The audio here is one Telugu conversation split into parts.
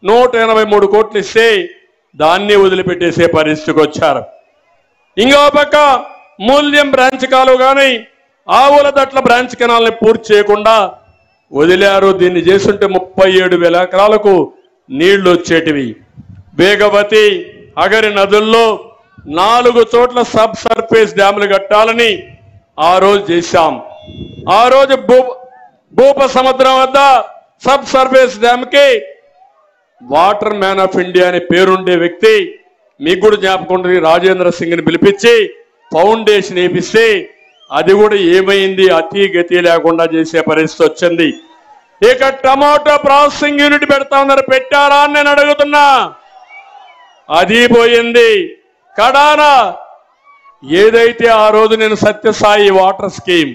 నూట ఎనభై మూడు కోట్లు ఇస్తే దాన్ని వదిలిపెట్టేసే పరిస్థితికి వచ్చారు ఇంకో పక్క మూల్యం బ్రాంచ్ కాలువ కానీ ఆవుల దట్ల బ్రాంచ్ కెనాల్ని పూర్తి చేయకుండా వదిలారు దీన్ని చేస్తుంటే ముప్పై ఏడు వేల ఎకరాలకు నీళ్లు వచ్చేటివి వేగవతి అగరి నదుల్లో నాలుగు చోట్ల సబ్ సర్ఫేస్ డ్యాములు కట్టాలని ఆ రోజు చేశాం ఆ రోజు భూ భూప సముద్రం వద్ద సబ్ సర్ఫేస్ డ్యామ్కి వాటర్ మ్యాన్ ఆఫ్ ఇండియా అనే పేరుండే వ్యక్తి మీకు కూడా జ్ఞాపకం ఉంటుంది రాజేంద్ర సింగ్ని పిలిపించి ఫౌండేషన్ వేపిస్తే అది కూడా ఏమైంది అతి గతి లేకుండా చేసే పరిస్థితి వచ్చింది ఇక టమాటో ప్రాసెసింగ్ యూనిట్ పెడతా ఉన్నారు పెట్టారా అని నేను అడుగుతున్నా అది పోయింది కడానా ఏదైతే ఆ రోజు నేను సత్యసాయి వాటర్ స్కీమ్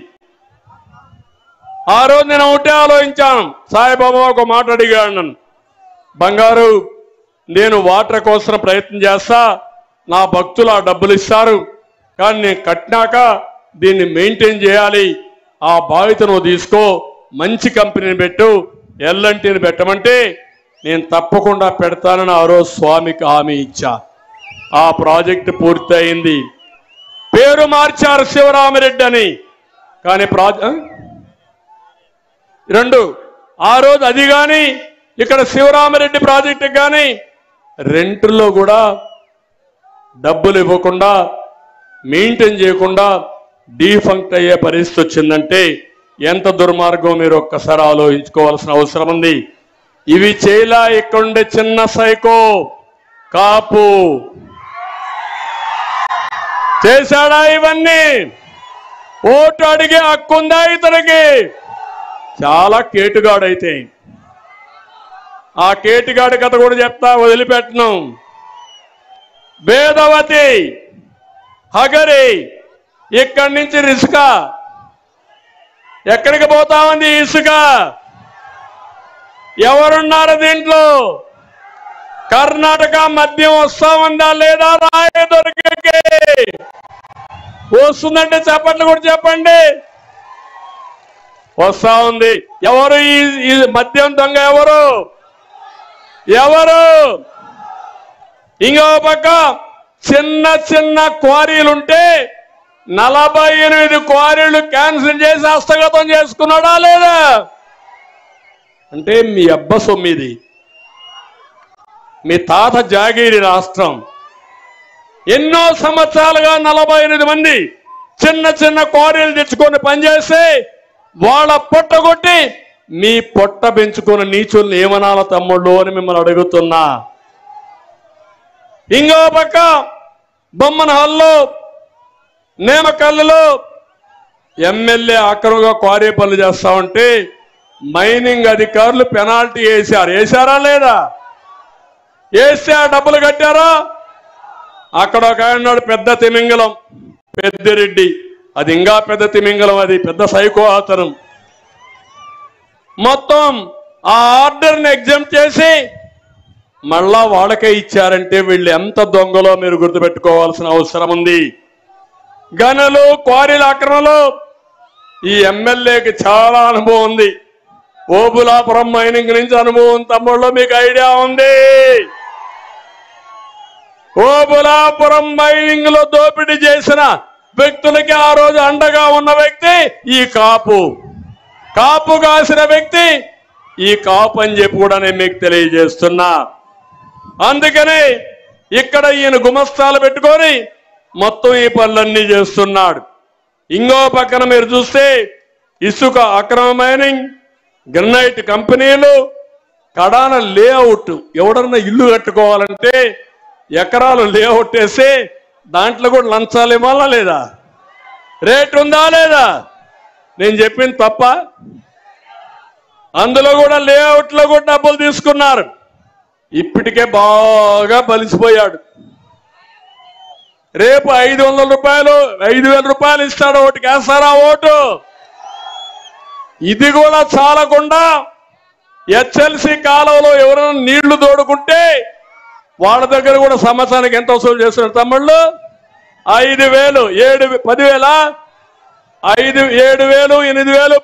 ఆ రోజు నేను ఒకటే ఆలోచించాను సాయిబాబా ఒక మాట అడిగాడు నన్ను బంగారు నేను వాటర్ కోసం ప్రయత్నం చేస్తా నా భక్తులు ఆ డబ్బులు ఇస్తారు కానీ నేను కట్టినాక దీన్ని మెయింటైన్ చేయాలి ఆ బాధ్యత నువ్వు తీసుకో మంచి కంపెనీని పెట్టు ఎల్ఎన్టీని పెట్టమంటే నేను తప్పకుండా పెడతానని ఆ రోజు స్వామికి హామీ ఇచ్చా ఆ ప్రాజెక్టు పూర్తయింది పేరు మార్చారు శివరామిరెడ్డి అని కానీ ప్రాజెక్ట్ రెండు ఆ రోజు అది కానీ ఇక్కడ శివరామరెడ్డి ప్రాజెక్టు కానీ రెంట్లో కూడా డబ్బులు ఇవ్వకుండా మెయింటైన్ చేయకుండా డీఫంక్ట్ అయ్యే పరిస్థితి వచ్చిందంటే ఎంత దుర్మార్గం మీరు ఒక్కసారి ఆలోచించుకోవాల్సిన అవసరం ఉంది ఇవి చేయలా ఇక్కడుండే చిన్న సైకో కాపు చేశాడా ఇవన్నీ ఓటు అడిగే హక్కుందా ఇతనికి చాలా కేటుగాడైతే ఆ కేటుగాడి కథ కూడా చెప్తా వదిలిపెట్టను వేదవతి హగరి ఇక్కడి నుంచి ఇసుక ఎక్కడికి పోతా ఉంది ఈ ఇసుక ఎవరున్నారు దీంట్లో కర్ణాటక మద్యం వస్తా ఉందా లేదా రాయ దొరికి వస్తుందంటే చెప్పండి కూడా చెప్పండి వస్తా ఉంది ఎవరు ఈ ఈ మద్యం దొంగ ఎవరు ఎవరు ఇంకో పక్క చిన్న చిన్న క్వారీలుంటే నలభై ఎనిమిది క్వారీలు క్యాన్సిల్ చేసి హస్తగతం చేసుకున్నాడా లేదా అంటే మీ అబ్బ సొమ్మిది మీ తాత జాగీరి రాష్ట్రం ఎన్నో సంవత్సరాలుగా నలభై ఎనిమిది మంది చిన్న చిన్న క్వారీలు తెచ్చుకొని పనిచేస్తే వాళ్ళ పొట్ట కొట్టి మీ పొట్ట పెంచుకున్న నీచుల్ని ఏమనాల తమ్ముళ్ళు అని మిమ్మల్ని అడుగుతున్నా ఇంకో పక్క బొమ్మన హల్లో నేమకల్లులో ఎమ్మెల్యే అక్రమంగా క్వారీ పనులు చేస్తా ఉంటే మైనింగ్ అధికారులు పెనాల్టీ వేశారు వేశారా లేదా వేస్తే ఆ డబ్బులు కట్టారా అక్కడ ఒక ఆయన ఉన్నాడు పెద్ద తిమింగలం పెద్దిరెడ్డి అది ఇంకా పెద్ద తిమింగలం అది పెద్ద సైకో అతను మొత్తం ఆ ఆర్డర్ని ఎగ్జామ్ చేసి మళ్ళా వాళ్ళకే ఇచ్చారంటే వీళ్ళు ఎంత దొంగలో మీరు గుర్తుపెట్టుకోవాల్సిన అవసరం ఉంది గనులు క్వారీల ఆక్రమణలో ఈ ఎమ్మెల్యేకి చాలా అనుభవం ఉంది ఓబులాపురం మైనింగ్ నుంచి అనుభవం తమ్ముళ్ళు మీకు ఐడియా ఉంది ఓబులాపురం మైనింగ్ లో దోపిడీ చేసిన వ్యక్తులకి ఆ రోజు అండగా ఉన్న వ్యక్తి ఈ కాపు కాపు కాసిన వ్యక్తి ఈ కాపు అని చెప్పి కూడా నేను మీకు తెలియజేస్తున్నా అందుకని ఇక్కడ ఈయన గుమస్తాలు పెట్టుకొని మొత్తం ఈ పనులన్నీ చేస్తున్నాడు ఇంకో పక్కన మీరు చూస్తే ఇసుక అక్రమ మైనింగ్ గ్రనైట్ కంపెనీలు కడాన లేఅవుట్ ఎవడన్నా ఇల్లు కట్టుకోవాలంటే ఎకరాలు లేఅవుట్ వేసి దాంట్లో కూడా లంచాలు ఇవ్వాలా లేదా రేట్ ఉందా లేదా నేను చెప్పింది తప్ప అందులో కూడా లేఅవుట్ లో కూడా డబ్బులు తీసుకున్నారు ఇప్పటికే బాగా బలిసిపోయాడు రేపు ఐదు వందల రూపాయలు ఐదు వేల రూపాయలు ఇస్తాడు ఓటుకి వేస్తారా ఓటు ఇది కూడా చాలకుండా హెచ్ఎల్సి కాలంలో ఎవరైనా నీళ్లు తోడుకుంటే వాళ్ళ దగ్గర కూడా సంవత్సరానికి ఎంత వసూలు చేస్తున్నారు తమ్ముళ్ళు ఐదు వేలు ఏడు పదివేల ఐదు ఏడు వేలు ఎనిమిది వేలు